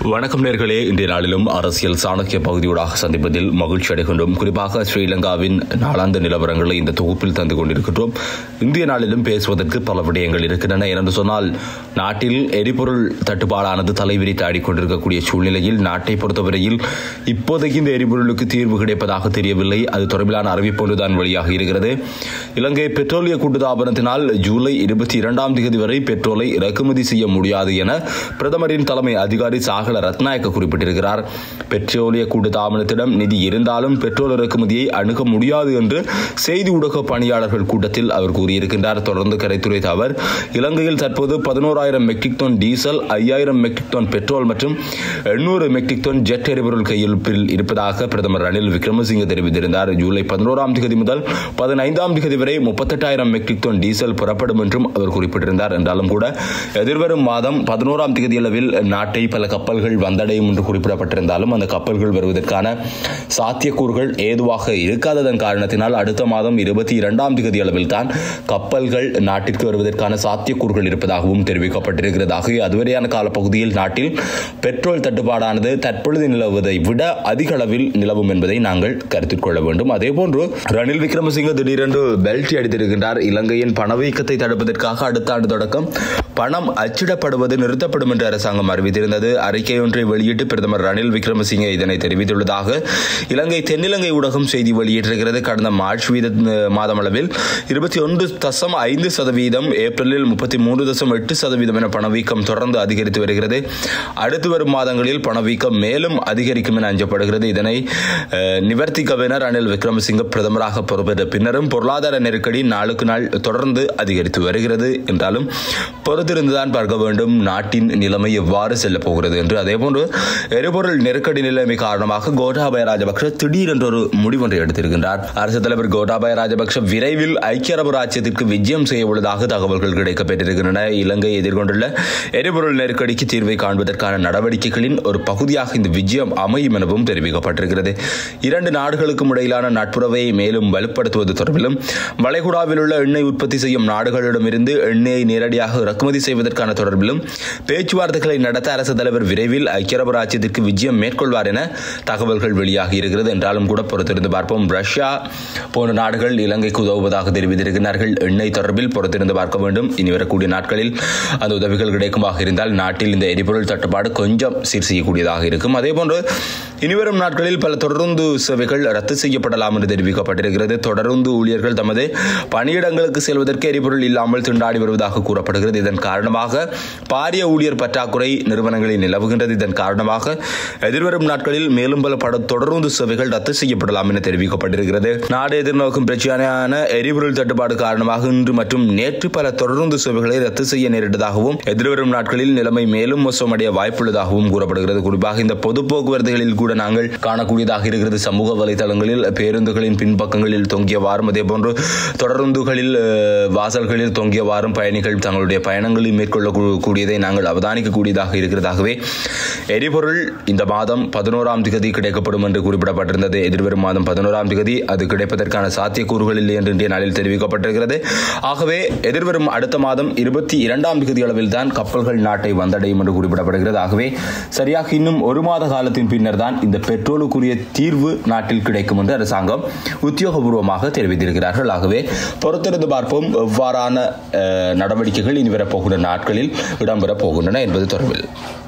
வணக்கம் நேர்களே இன்றைய நாளிலும் அரசியல் சாணக்கிய பகுதியூடாக சந்திப்பதில் மகிழ்ச்சி அடைகின்றோம் குறிப்பாக ஸ்ரீலங்காவின் நாளாந்த நிலவரங்களை இந்த தொகுப்பில் தந்து கொண்டிருக்கின்றோம் இந்திய நாளிலும் பேசுவதற்கு பல விடயங்கள் இருக்கின்றன ஏனென்று சொன்னால் நாட்டில் எரிபொருள் தட்டுப்பாடானது தலைவிரித்து ஆடிக்கொண்டிருக்கக்கூடிய சூழ்நிலையில் நாட்டை பொறுத்தவரையில் இப்போதைக்கு இந்த எரிபொருளுக்கு தீர்வு கிடைப்பதாக தெரியவில்லை அது தொடர்பிலான அறிவிப்பு ஒன்றுதான் வெளியாக இருக்கிறது இலங்கை பெட்ரோலிய கூட்டுத்தாபனத்தினால் ஜூலை இருபத்தி இரண்டாம் தேதி வரை பெட்ரோலை இறக்குமதி செய்ய முடியாது என பிரதமரின் தலைமை அதிகாரி சாகல ரத்நாயக்க குறிப்பிட்டிருக்கிறார் பெட்ரோலிய கூட்டுத்தாபனத்திடம் நிதி இருந்தாலும் பெட்ரோல் இறக்குமதியை அணுக முடியாது என்று செய்தி ஊடக பணியாளர்கள் கூட்டத்தில் அவர் கூறியிருக்கின்றார் தொடர்ந்து கரைத்துரைத்த அவர் இலங்கையில் தற்போது பதினோராயிரம் மெட்ரிக் டன் டீசல் ஐயாயிரம் மெட்ரிக் டன் பெட்ரோல் மற்றும் எண்ணூறு மெட்ரிக் டன் ஜெட் எரிபொருள் கையிருப்பில் இருப்பதாக பிரதமர் ரணில் விக்ரமசிங்கே தெரிவித்திருந்தார் ஜூலை பதினோராம் தேதி முதல் பதினைந்தாம் தேதி வரை முப்பத்தெட்டாயிரம் மெட்ரிக் டன் டீசல் புறப்படும் என்றும் அவர் குறிப்பிட்டிருந்தார் என்றாலும் கூட எதிர்வரும் மாதம் பதினோராம் தேதி அளவில் நாட்டை பல கப்பல்கள் வந்தடையும் என்று குறிப்பிடப்பட்டிருந்தாலும் அந்த கப்பல்கள் வருவதற்கான சாத்தியக்கூறுகள் ஏதுவாக இருக்காததன் காரணத்தினால் அடுத்த மாதம் இருபத்தி இரண்டாம் தேதி அளவில் தான் கப்பல்கள் நாட்டிற்கு வருவதற்கான சாத்தியக்கூறுகள் இருப்பதாகவும் தெரிவிக்கப்பட்டிருக்கிறது ஆகவே அதுவரையான காலப்பகுதியில் நாட்டில் பெட்ரோல் தட்டுப்பாடானது தற்பொழுது நிலவுவதை விட அதிக அளவில் நிலவும் என்பதை நாங்கள் கருத்தில் கொள்ள வேண்டும் அதேபோன்று ரணில் விக்ரமசிங்க திடீரென்று பெல்ட் அடித்திருக்கின்றார் இலங்கையின் பணவீக்கத்தை தடுப்பதற்காக அடுத்த ஆண்டு தொடக்கம் பணம் அச்சிடப்படுவது நிறுத்தப்படும் என்று அரசாங்கம் அறிவித்திருந்தது அறிக்கை ஒன்றை வெளியிட்டு பிரதமர் ரணில் விக்ரமசிங்கே இதனை தெரிவித்துள்ளதாக இலங்கை தென்னிலங்கை ஊடகம் செய்தி வெளியிட்டிருக்கிறது கடந்த மார்ச் வீத மாதம் அளவில் இருபத்தி ஒன்று தசம் ஐந்து சதவீதம் ஏப்ரலில் முப்பத்தி மூன்று தசம் எட்டு சதவீதம் என பணவீக்கம் தொடர்ந்து அதிகரித்து வருகிறது அடுத்து வரும் மாதங்களில் பணவீக்கம் மேலும் அதிகரிக்கும் என அஞ்சப்படுகிறது இதனை நிவர்த்திக்கவென ரணில் விக்ரமசிங்க பிரதமராக பொறுப்பேற்ற பின்னரும் பொருளாதார நெருக்கடி நாளுக்கு நாள் தொடர்ந்து அதிகரித்து வருகிறது என்றாலும் பொறுத்திருந்துதான் பார்க்க வேண்டும் நாட்டின் நிலைமை எவ்வாறு செல்லப் போகிறது என்று அதேபோன்று எரிபொருள் நெருக்கடி நிலைமை காரணமாக கோட்டாபய ராஜபக்ஷ திடீரென்று ஒரு முடிவொன்றை எடுத்திருக்கின்றார் அரசு தலைவர் கோட்டாபய ராஜபக்ஷ விரைவில் ஐக்கிய அரபு ராஜ்யத்திற்கு விஜயம் செய்ய உள்ளதாக தகவல்கள் கிடைக்கப்பெற்றிருக்கின்றன இலங்கை எதிர்கொண்டுள்ள எரிபொருள் நெருக்கடிக்கு தீர்வை காண்பதற்கான நடவடிக்கைகளின் ஒரு பகுதியாக இந்த விஜயம் அமையும் எனவும் தெரிவிக்கப்பட்டிருக்கிறது இரண்டு நாடுகளுக்கும் இடையிலான நட்புறவை மேலும் வலுப்படுத்துவது தொடர்பிலும் வளைகுடாவில் உள்ள எண்ணெய் உற்பத்தி செய்யும் நாடுகளிடமிருந்து எண்ணெயை நேரடியாக இறக்குமதி செய்வதற்கான தொடர்பிலும் பேச்சுவார்த்தைகளை நடத்த அரசு தலைவர் விரைவில் ஐக்கிய அரபு ராஜ்யத்திற்கு விஜயம் மேற்கொள்வார் என தகவல்கள் வெளியாகி இருக்கிறது என்றாலும் கூட பொறுத்திருந்து பார்ப்போம் ரஷ்யா போன்ற நாடுகள் இலங்கைக்கு உதவுவதாக தெரிவித்திருக்கிறார்கள் எண்ணெய் தொடர்பில் பொறுத்திருந்து பார்க்க வேண்டும் இனி வரக்கூடிய நாட்களில் அந்த உதவிகள் கிடைக்குமாக இருந்தால் நாட்டில் இந்த எரிபொருள் தட்டுப்பாடு கொஞ்சம் சீர் செய்யக்கூடியதாக இருக்கும் அதேபோன்று இனிவரும் நாட்களில் பல தொடருந்து சேவைகள் ரத்து செய்யப்படலாம் என்று தெரிவிக்கப்பட்டிருக்கிறது தொடருந்து ஊழியர்கள் தமது பணியிடங்களுக்கு செல்வதற்கு எரிபொருள் இல்லாமல் திண்டாடி வருவதாக கூறப்படுகிறது இதன் காரணமாக பாரிய ஊழியர் பற்றாக்குறை நிறுவனங்களில் நிலவுகின்றது இதன் காரணமாக எதிர்வரும் நாட்களில் மேலும் பல பட தொடருந்து சேவைகள் ரத்து செய்யப்படலாம் என தெரிவிக்கப்பட்டிருக்கிறது நாடு எதிர்நோக்கும் பிரச்சனையான எரிபொருள் தட்டுப்பாடு காரணமாக இன்று மற்றும் நேற்று பல தொடருந்து சேவைகளை ரத்து செய்ய நேரிட்டதாகவும் எதிர்வரும் நாட்களில் நிலைமை மேலும் மோசமடைய வாய்ப்புள்ளதாகவும் கூறப்படுகிறது குறிப்பாக இந்த பொது போக்குவரத்துகளில் கூட நாங்கள் காணக்கூடியதாக இருக்கிறது சமூக வலைதளங்களில் பேருந்துகளின் பின்பக்கங்களில் தொங்கியவாறும் அதே போன்று தொடருந்துகளில் வாசல்களில் தொங்கியவாறும் பயணிகள் தங்களுடைய பயணங்களை மேற்கொள்ளக்கூடியதை நாங்கள் அவதானிக்கக்கூடியதாக இருக்கிறதாகவே எரிபொருள் இந்த மாதம் பதினோராம் திகதி கிடைக்கப்படும் என்று குறிப்பிடப்பட்டிருந்தது எதிர்வரும் மாதம் பதினோராம் திகதி அது கிடைப்பதற்கான சாத்தியக்கூறுகள் இல்லை என்று இன்றைய நாளில் தெரிவிக்கப்பட்டிருக்கிறது ஆகவே எதிர்வரும் அடுத்த மாதம் இருபத்தி இரண்டாம் திகதி அளவில் தான் கப்பல்கள் நாட்டை வந்தடையும் என்று குறிப்பிடப்படுகிறது ஆகவே சரியாக இன்னும் ஒரு மாத காலத்தின் பின்னர் தான் இந்த பெட்ரோலுக்குரிய தீர்வு நாட்டில் கிடைக்கும் என்று அரசாங்கம் உத்தியோகபூர்வமாக தெரிவித்திருக்கிறார்கள் ஆகவே பொறுத்திருந்து பார்ப்போம் எவ்வாறான நடவடிக்கைகள் இனி வரப்போகின்ற நாட்களில் இடம்பெறப் போகின்றன என்பது தொடர்பில்